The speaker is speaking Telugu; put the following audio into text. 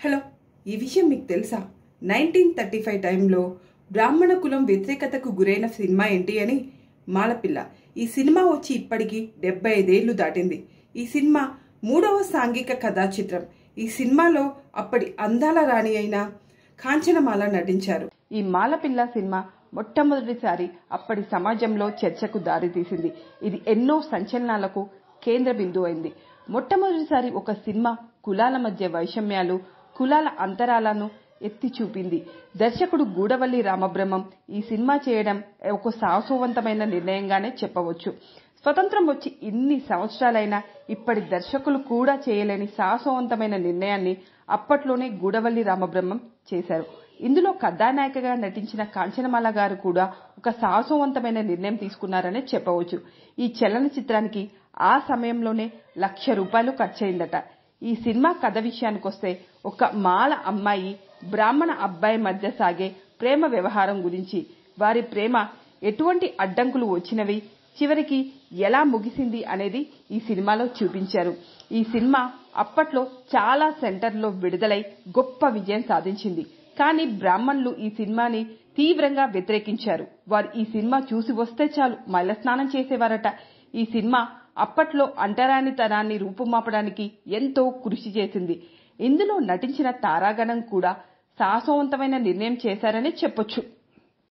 హలో ఈ విషయం మీకు తెలుసా నైన్టీన్ థర్టీ ఫైవ్ టైంలో బ్రాహ్మణ కులం వ్యతిరేకతకు గురైన సినిమా ఏంటి అని మాలపిల్ల ఈ సినిమా వచ్చి ఇప్పటికి డెబ్బై ఐదేళ్లు దాటింది ఈ సినిమా మూడవ సాంఘిక కథా చిత్రం ఈ సినిమాలో అప్పటి అందాల రాణి అయిన కాంచనమాల నటించారు ఈ మాలపిల్ల సినిమా మొట్టమొదటిసారి అప్పటి సమాజంలో చర్చకు దారితీసింది ఇది ఎన్నో సంచలనాలకు కేంద్ర బిందువు అయింది మొట్టమొదటిసారి ఒక సినిమా కులాల మధ్య వైషమ్యాలు కులాల అంతరాలను ఎత్తి చూపింది దర్శకుడు గూడవల్లి రామబ్రహ్మం ఈ సినిమా చేయడం ఒక సాహసవంతమైన నిర్ణయంగానే చెప్పవచ్చు స్వతంత్రం వచ్చి ఇన్ని సంవత్సరాలైనా ఇప్పటి దర్శకులు కూడా చేయలేని సాహసవంతమైన నిర్ణయాన్ని అప్పట్లోనే గూడవల్లి రామబ్రహ్మం చేశారు ఇందులో కథానాయికగా నటించిన కాంచనమాల గారు కూడా ఒక సాహసవంతమైన నిర్ణయం తీసుకున్నారనే చెప్పవచ్చు ఈ చలనచిత్రానికి ఆ సమయంలోనే లక్ష రూపాయలు ఖర్చయిందట ఈ సినిమా కథ విషయానికొస్తే ఒక మాల అమ్మాయి బ్రాహ్మణ అబ్బాయి మధ్య సాగే ప్రేమ వ్యవహారం గురించి వారి ప్రేమ ఎటువంటి అడ్డంకులు వచ్చినవి చివరికి ఎలా ముగిసింది అనేది ఈ సినిమాలో చూపించారు ఈ సినిమా అప్పట్లో చాలా సెంటర్లో విడుదలై గొప్ప విజయం సాధించింది కానీ బ్రాహ్మణులు ఈ సినిమాని తీవ్రంగా వ్యతిరేకించారు వారు ఈ సినిమా చూసి వస్తే చాలు మైల స్నానం చేసేవారట ఈ సినిమా అప్పట్లో అంటరానితనాన్ని రూపుమాపడానికి ఎంతో కృషి చేసింది ఇందులో నటించిన తారాగణం కూడా సాహసవంతమైన నిర్ణయం చేశారని చెప్పొచ్చు